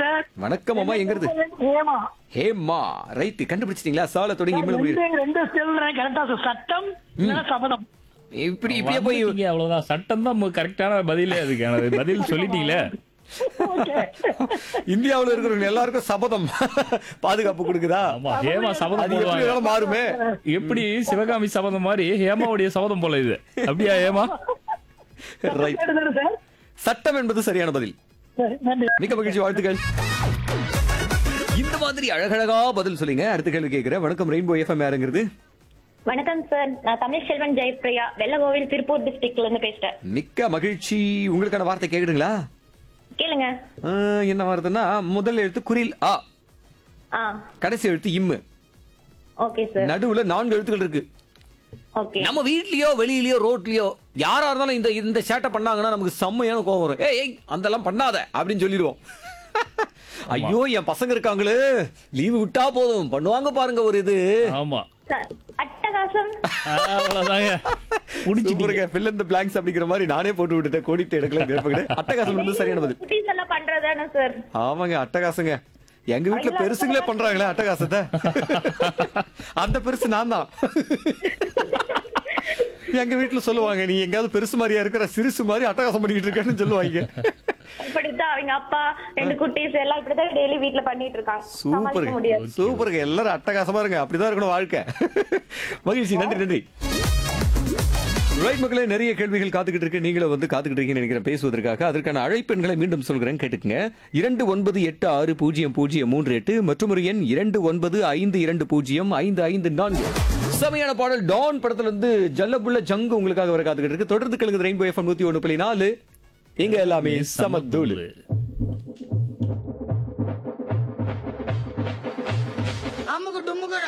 sir வணக்கம் அம்மா எங்கிறது ஏமா ஹேம்மா ரைட் கண்டுபிடிச்சிட்டீங்களா சால தொடங்கி இம்மல் முடியும் ரெண்டு ரெண்டு சொல்றேன் கரெக்டா சார் சட்டம் இல்லைன்னா சபதம் இப்படி இப்படியே போய் வந்துட்டீங்க, அவ்வளவுதான் சட்டம் தான் கரெக்டான பதிலே அதுக்கான பதில் சொல்லிட்டீங்களே ஓகே இந்தியாவுல இருக்கிறவங்க எல்லாருக்கும் சபதம் பாதுகாப்பு கொடுக்குதா ஆமா ஹேமா சபதம் அது எப்படி போடுவாங்க வேணாலும் மாறுமே எப்படி சிவகாமி சபதம் மாதிரி ஹேமாவுடைய சபதம் போல இது அப்படியா ஹேமா ரைட் கேட்டுதானே சார் சட்டம் என்பது சரியான பதில் சரி நன்றி மிக்க மகிழ்ச்சி வாழ்த்துக்கள் இந்த மாதிரி அழகழகா பதில் சொல்லுங்க அடுத்த கேள்வி கேட்கிறேன் வணக்கம் ரெயின்போ எஃப்எம் யாருங்கிறது வணக்கம் சார் நான் தமிழ் செல்வன் ஜெயப்பிரியா வெள்ளகோவில் திருப்பூர் டிஸ்ட்ரிக்ட்ல இருந்து பேசுறேன் மிக்க மகிழ்ச்சி உங்களுக்கான வார்த்தை கேக்குதுங்களா கேளுங்க ஆ, என்ன வார்த்தைன்னா முதல் எழுத்து குரில் ஆ ஆ கடைசி எழுத்து இம்மு ஓகே சார் நடுவுல நான்கு எழுத்துக்கள் இருக்கு ஓகே நம்ம வீட்லயோ வெளியிலயோ ரோட்லயோ யாரா இருந்தாலும் இந்த இந்த சேட்டை பண்ணாங்கன்னா நமக்கு செம்மையான கோவம் வரும் ஏய் ஏய் அதெல்லாம் பண்ணாத அப்படின்னு சொல்லிடுவோம் ஐயோ என் பசங்க இருக்காங்களே லீவு விட்டா போதும் பண்ணுவாங்க பாருங்க ஒரு இது ஆமா சார், அட்டகாசம் அவ்வளவுதாங்க புடிச்சிட்டீங்க சூப்பருங்க fill in the blanks அப்படிங்கிற மாதிரி நானே போட்டு விட்டுட்டேன் கோடிட்டு எடுக்கல கேட்பேன் அட்டகாசம் வந்து சரியான பதில் குட்டீஸ் எல்லாம் பண்றதானே சார் ஆமாங்க அட்டகாசங்க எங்க வீட்டுல பெருசுங்களே பண்றாங்களே அட்டகாசத்தை அந்த பெருசு நான் தான் எங்க வீட்டுல சொல்லுவாங்க நீ எங்கயாவது பெருசு மாதிரியா இருக்கிற சிறுசு மாதிரி அட்டகாசம் பண்ணிக்கிட்டு இருக்கேன்னு சொல்லுவாங்க இப்படித்தான் அவங்க அப்பா ரெண்டு குட்டீஸ் எல்லாம் இப்படிதான் டெய்லி வீட்ல பண்ணிட்டு இருக்காங்க சமாளிக்க சூப்பருங்க முடியாது சூப்பருங்க எல்லாரும் அட்டகாசமா இருங்க அப்படிதான் இருக்கணும் வாழ்க்கை மகிழ்ச்சி நன்றி நன்றி ரைட் மக்களே நிறைய கேள்விகள் காத்துக்கிட்டு இருக்கு நீங்களும் வந்து காத்துக்கிட்டு இருக்கீங்கன்னு நினைக்கிறேன் பேசுவதற்காக அதற்கான அழைப்பெண்களை மீண்டும் சொல்கிறேன் கேட்டுக்குங்க இரண்டு ஒன்பது எட்டு ஆறு பூஜ்ஜியம் பூஜ்ஜியம் மூன்று எட்டு மற்றும் ஒரு எண் இரண்டு ஒன்பது ஐந்து இரண்டு பூஜ்ஜியம் ஐந்து ஐந்து நான்கு செமையான பாடல் டான் படத்துல இருந்து ஜல்லபுள்ள ஜங்கு உங்களுக்காக வர காத்துக்கிட்டு இருக்கு தொடர்ந்து கலங்குது ரெயின்போ எஃப்எம் நூத்தி ஒன்று புள்ளி நாலு இங்க எல்லாமே சமத்தூள் அமுக்கு டுமுக்கு